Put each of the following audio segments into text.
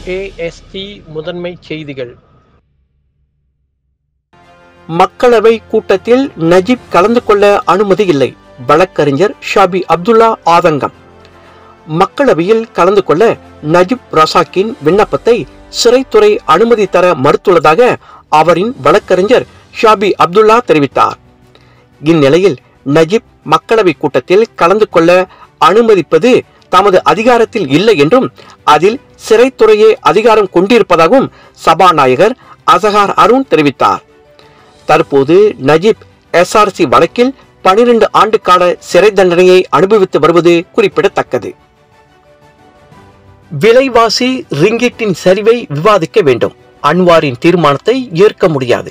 AST முதன்மைச் செய்திகள் மக்களவை கூட்டத்தில் நஜீப் கலந்து கொள்ள அனுமதி இல்லை வழக்கறிஞர் ஷாபி அப்துல்லா ஆதங்கம் மக்களவையில் கலந்து கொள்ள நஜீப் ரசாக்கின் விண்ணப்பத்தை சிறைத்துறை அனுமதி தர மறுத்துள்ளதாக அவரின் வழக்கறிஞர் ஷாபி அப்துல்லா தெரிவித்தார் இந்நிலையில் நஜீப் மக்களவை கூட்டத்தில் கலந்து கொள்ள அனுமதிப்பது தமது அதிகாரத்தில் இல்லை என்றும் அதில் சிறைத்துறையே அதிகாரம் கொண்டிருப்பதாகவும் சபாநாயகர் அசகார் அருண் தெரிவித்தார் தற்போது நஜீப் எஸ்ஆர்சி வழக்கில் பனிரெண்டு ஆண்டு கால சிறை தண்டனையை அனுபவித்து வருவது குறிப்பிடத்தக்கது விலைவாசி ரிங்கிட்டின் சரிவை விவாதிக்க வேண்டும் அன்வாரின் தீர்மானத்தை ஏற்க முடியாது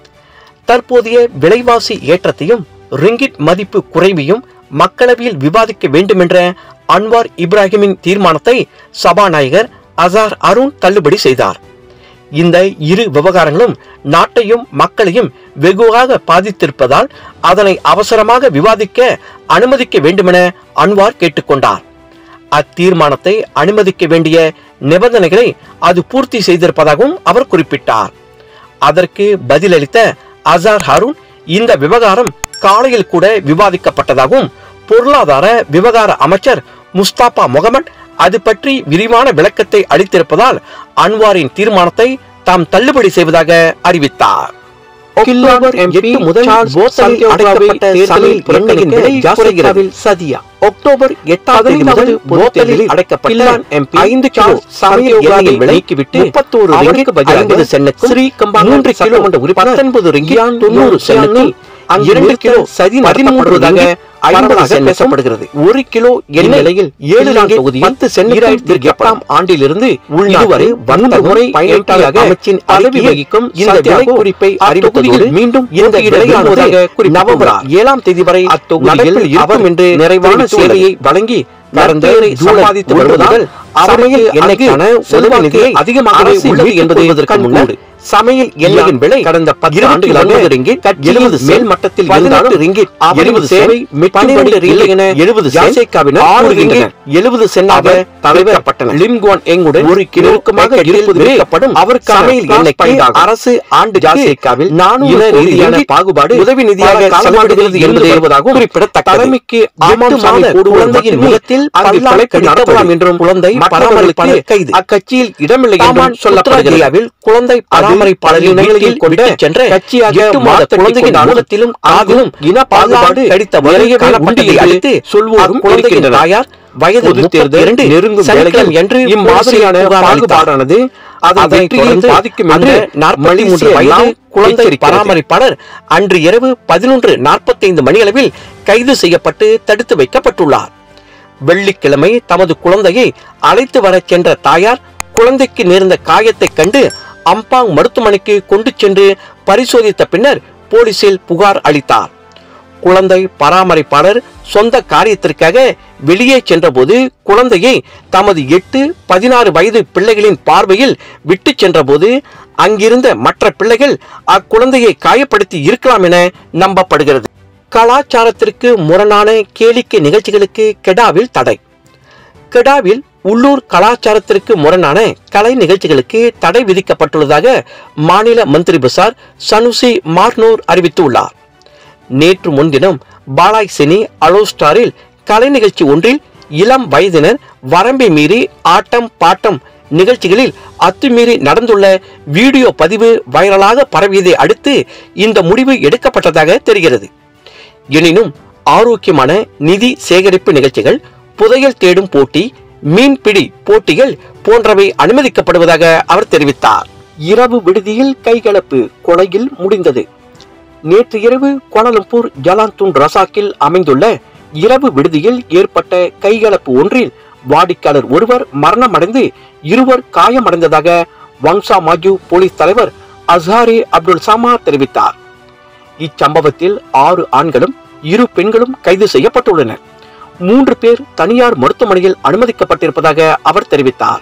தற்போதைய விலைவாசி ஏற்றத்தையும் ரிங்கிட் மதிப்பு குறைவையும் மக்களவையில் விவாதிக்க வேண்டுமென்ற அன்வார் இப்ராஹிமின் தீர்மானத்தை சபாநாயகர் அசார் அருண் தள்ளுபடி செய்தார் இந்த இரு விவகாரங்களும் நாட்டையும் மக்களையும் வெகுவாக பாதித்திருப்பதால் அதனை அவசரமாக விவாதிக்க அனுமதிக்க வேண்டுமென அன்வார் கேட்டுக்கொண்டார் அத்தீர்மானத்தை அனுமதிக்க வேண்டிய நிபந்தனைகளை அது பூர்த்தி செய்திருப்பதாகவும் அவர் குறிப்பிட்டார் அதற்கு பதிலளித்த அசார் ஹாரூன் இந்த விவகாரம் காலையில் கூட விவாதிக்கப்பட்டதாகவும் பொருளாதார விவகார அமைச்சர் முஸ்தாபா முகமது அது பற்றி விரிவான விளக்கத்தை அளித்திருப்பதால் அன்வாரின் தீர்மானத்தை தாம் தள்ளுபடி செய்வதாக அறிவித்தார் அக்டோபர் எட்டு முதல் போத்தலில் அடைக்கப்பட்ட தேர்தலில் எண்ணெயின் விலை குறைகிறது சதியா அக்டோபர் எட்டாம் தேதி முதல் போத்தலில் அடைக்கப்பட்ட எம்பி ஐந்து கிலோ சமையல் எண்ணெயின் விலைக்கு விட்டு முப்பத்தோரு ரிங்கிக்கு பதிலாக ஐம்பது சென்னுக்கும் ஸ்ரீ கம்பா மூன்று கிலோ உறுப்பினர் பத்தொன்பது ரிங்கியான் தொண்ணூறு சென்னுக்கும் இரண்டு கிலோ சதி பதிமூன்றுவதாக ஐம்பதாக பேசப்படுகிறது ஒரு கிலோ எண்ணெய் நிலையில் ஏழு நாள் தொகுதியில் பத்து சென்னிராயிரத்தி எட்டாம் ஆண்டிலிருந்து இதுவரை வந்த முறை பயனாளியாக அமைச்சின் பதவி வகிக்கும் இந்த விலை குறிப்பை அறிவித்ததோடு மீண்டும் இந்த விலையானதாக நவம்பர் ஏழாம் தேதி வரை அத்தொகுதியில் இருக்கும் என்று நிறைவான சேவையை வழங்கி கடந்த சம்பாதித்து வருவதால் சமையல் எண்ணெய்க்கான செலவு நிதியை அதிகமாகவே உள்ளது என்பதற்கு முன்னோடு சமையல் எண்ணெயின் விலை கடந்த பத்து ஆண்டுகளாக ரிங்கிட் எழுபது மேல் மட்டத்தில் இருந்தாலும் ரிங்கிட் எழுபது சேவை பன்னிரண்டு இல்லை என எழுபது ஜாசேக்காவினர் ஆறு ரிங்கிட் எழுபது சென்னாக தவிர்க்கப்பட்டன லிம்குவான் எங்குடன் ஒரு கிலோக்குமாக இருப்பது விற்கப்படும் அவருக்கு சமையல் எண்ணெய்க்கு அரசு ஆண்டு ஜாசேக்காவில் நானூறு ரீதியான பாகுபாடு உதவி நிதியாக செலவிடுகிறது என்பது வருவதாகவும் குறிப்பிடத்தக்க தலைமைக்கு ஆமாம் சாமி குழந்தையின் முகத்தில் பல்லாக்கு நடத்தலாம் என்றும் குழந்தை பராமரிப்பாளர் கைது அக்கட்சியில் இடமில்லை என்றும் சொல்லப்படுகிறது குழந்தை பராமரிப்பாளரின் வீட்டில் கொண்டு சென்ற கட்சியாக மாத குழந்தையின் மூலத்திலும் ஆகிலும் இன பாகுபாடு கடித்த வரைய காணப்பட்டதை அடுத்து சொல்வோரும் குழந்தையின் தாயார் வயது முப்பத்தி இரண்டு நெருங்கும் வேளையில் என்று இம்மாதிரியான பாகுபாடானது அதை தொடர்ந்து பாதிக்கும் என்று நாற்பத்தி மூன்று வயது குழந்தை பராமரிப்பாளர் அன்று இரவு பதினொன்று நாற்பத்தைந்து மணியளவில் கைது செய்யப்பட்டு தடுத்து வைக்கப்பட்டுள்ளார் வெள்ளிக்கிழமை தமது குழந்தையை அழைத்து வரச் சென்ற தாயார் குழந்தைக்கு நேர்ந்த காயத்தைக் கண்டு அம்பாங் மருத்துவமனைக்கு கொண்டு சென்று பரிசோதித்த பின்னர் போலீசில் புகார் அளித்தார் குழந்தை பராமரிப்பாளர் சொந்த காரியத்திற்காக வெளியே சென்றபோது குழந்தையை தமது எட்டு பதினாறு வயது பிள்ளைகளின் பார்வையில் விட்டு சென்றபோது அங்கிருந்த மற்ற பிள்ளைகள் அக்குழந்தையை காயப்படுத்தி இருக்கலாம் என நம்பப்படுகிறது கலாச்சாரத்திற்கு முரணான கேளிக்கை நிகழ்ச்சிகளுக்கு கெடாவில் தடை கெடாவில் உள்ளூர் கலாச்சாரத்திற்கு முரணான கலை நிகழ்ச்சிகளுக்கு தடை விதிக்கப்பட்டுள்ளதாக மாநில மந்திரி பசார் சனுசி மார்னூர் அறிவித்துள்ளார் நேற்று முன்தினம் பாலாய் சினி அலோஸ்டாரில் கலை நிகழ்ச்சி ஒன்றில் இளம் வயதினர் வரம்பை மீறி ஆட்டம் பாட்டம் நிகழ்ச்சிகளில் அத்துமீறி நடந்துள்ள வீடியோ பதிவு வைரலாக பரவியதை அடுத்து இந்த முடிவு எடுக்கப்பட்டதாக தெரிகிறது எனினும் ஆரோக்கியமான நிதி சேகரிப்பு நிகழ்ச்சிகள் புதையல் தேடும் போட்டி மீன்பிடி போட்டிகள் போன்றவை அனுமதிக்கப்படுவதாக அவர் தெரிவித்தார் இரவு விடுதியில் கைகலப்பு கொலையில் முடிந்தது நேற்று இரவு கோலாலம்பூர் ஜலாந்தூன் ரசாக்கில் அமைந்துள்ள இரவு விடுதியில் ஏற்பட்ட கைகலப்பு ஒன்றில் வாடிக்கையாளர் ஒருவர் மரணமடைந்து இருவர் காயமடைந்ததாக வங்சா மாஜு போலீஸ் தலைவர் அசாரி அப்துல் சமா தெரிவித்தார் இச்சம்பவத்தில் ஆறு ஆண்களும் இரு பெண்களும் கைது செய்யப்பட்டுள்ளனர் மூன்று பேர் தனியார் மருத்துவமனையில் அனுமதிக்கப்பட்டிருப்பதாக அவர் தெரிவித்தார்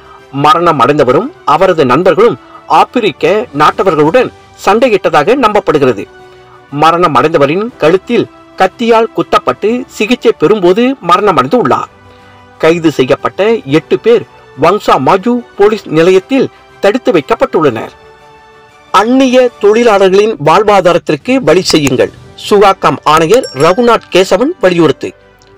மரணம் அடைந்தவரும் அவரது நண்பர்களும் ஆப்பிரிக்க நாட்டவர்களுடன் சண்டையிட்டதாக நம்பப்படுகிறது மரணம் அடைந்தவரின் கழுத்தில் கத்தியால் குத்தப்பட்டு சிகிச்சை பெறும்போது மரணமடைந்து உள்ளார் கைது செய்யப்பட்ட எட்டு பேர் வங்சா மாஜு போலீஸ் நிலையத்தில் தடுத்து வைக்கப்பட்டுள்ளனர் அந்நிய தொழிலாளர்களின் வாழ்வாதாரத்திற்கு வழி செய்யுங்கள் சுகாக்கம் ஆணையர் ரகுநாத் கேசவன் வலியுறுத்து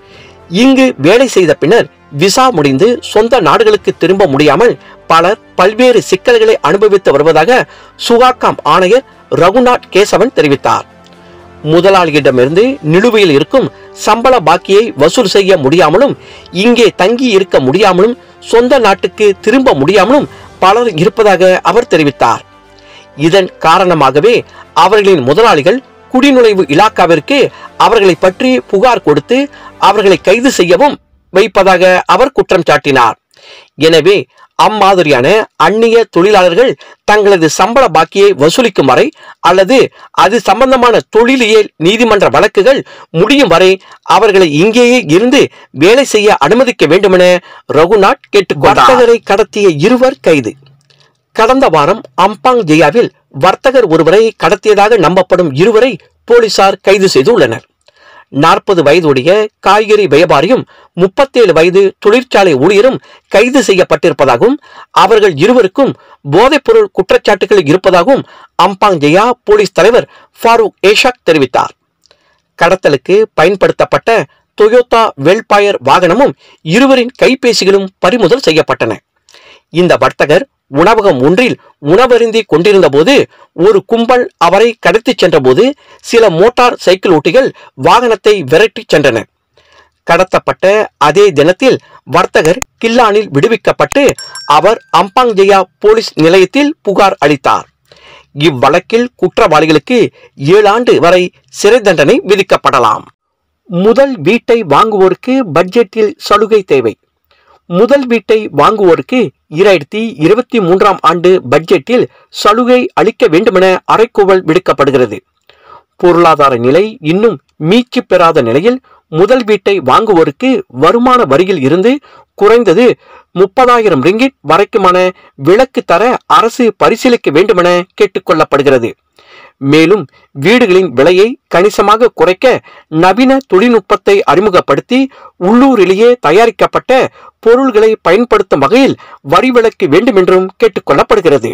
இங்கு வேலை செய்த பின்னர் விசா முடிந்து சொந்த நாடுகளுக்கு திரும்ப முடியாமல் பலர் பல்வேறு சிக்கல்களை அனுபவித்து வருவதாக சுகாக்காம் ஆணையர் ரகுநாத் கேசவன் தெரிவித்தார் முதலாளியிடமிருந்து நிலுவையில் இருக்கும் சம்பள பாக்கியை வசூல் செய்ய முடியாமலும் இங்கே தங்கி இருக்க முடியாமலும் சொந்த நாட்டுக்கு திரும்ப முடியாமலும் பலர் இருப்பதாக அவர் தெரிவித்தார் இதன் காரணமாகவே அவர்களின் முதலாளிகள் குடிநுழைவு இலாக்காவிற்கு அவர்களை பற்றி புகார் கொடுத்து அவர்களை கைது செய்யவும் வைப்பதாக அவர் குற்றம் சாட்டினார் எனவே அம்மாதிரியான அந்நிய தொழிலாளர்கள் தங்களது சம்பள பாக்கியை வசூலிக்கும் வரை அல்லது அது சம்பந்தமான தொழிலியல் நீதிமன்ற வழக்குகள் முடியும் வரை அவர்களை இங்கேயே இருந்து வேலை செய்ய அனுமதிக்க வேண்டுமென ரகுநாத் கேட்டுக்கொண்டார் வர்த்தகரை கடத்திய இருவர் கைது கடந்த வாரம் அம்பாங் ஜெயாவில் வர்த்தகர் ஒருவரை கடத்தியதாக நம்பப்படும் இருவரை போலீசார் கைது செய்துள்ளனர் நாற்பது வயதுடைய காய்கறி வியாபாரியும் முப்பத்தேழு வயது தொழிற்சாலை ஊழியரும் கைது செய்யப்பட்டிருப்பதாகவும் அவர்கள் இருவருக்கும் போதைப்பொருள் குற்றச்சாட்டுகள் இருப்பதாகவும் அம்பாங் ஜெயா போலீஸ் தலைவர் ஃபாரூக் ஏஷாக் தெரிவித்தார் கடத்தலுக்கு பயன்படுத்தப்பட்ட டொயோட்டா வெல்பாயர் வாகனமும் இருவரின் கைபேசிகளும் பறிமுதல் செய்யப்பட்டன இந்த வர்த்தகர் உணவகம் ஒன்றில் உணவருந்தி கொண்டிருந்த போது ஒரு கும்பல் அவரை கடத்திச் சென்றபோது சில மோட்டார் சைக்கிள் ஓட்டிகள் வாகனத்தை விரட்டிச் சென்றனர் கடத்தப்பட்ட அதே தினத்தில் வர்த்தகர் கில்லானில் விடுவிக்கப்பட்டு அவர் அம்பாங் ஜெயா போலீஸ் நிலையத்தில் புகார் அளித்தார் இவ்வழக்கில் குற்றவாளிகளுக்கு ஏழு ஆண்டு வரை சிறை தண்டனை விதிக்கப்படலாம் முதல் வீட்டை வாங்குவோருக்கு பட்ஜெட்டில் சலுகை தேவை முதல் வீட்டை வாங்குவோருக்கு இரண்டாயிரத்தி இருபத்தி மூன்றாம் ஆண்டு பட்ஜெட்டில் சலுகை அளிக்க வேண்டுமென அறைக்கூவல் விடுக்கப்படுகிறது பொருளாதார நிலை இன்னும் மீட்சி பெறாத நிலையில் முதல் வீட்டை வாங்குவோருக்கு வருமான வரியில் இருந்து குறைந்தது முப்பதாயிரம் ரிங்கிட் வரைக்குமான விலக்கு தர அரசு பரிசீலிக்க வேண்டுமென கேட்டுக்கொள்ளப்படுகிறது மேலும் வீடுகளின் விலையை கணிசமாக குறைக்க நவீன தொழில்நுட்பத்தை அறிமுகப்படுத்தி உள்ளூரிலேயே தயாரிக்கப்பட்ட பொருள்களை பயன்படுத்தும் வகையில் வரி விலக்கு வேண்டும் என்றும் கேட்டுக்கொள்ளப்படுகிறது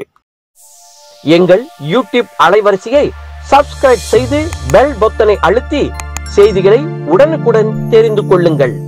எங்கள் யூடியூப் அலைவரிசையை சப்ஸ்கிரைப் செய்து பெல் பொத்தனை அழுத்தி செய்திகளை உடனுக்குடன் தெரிந்து கொள்ளுங்கள்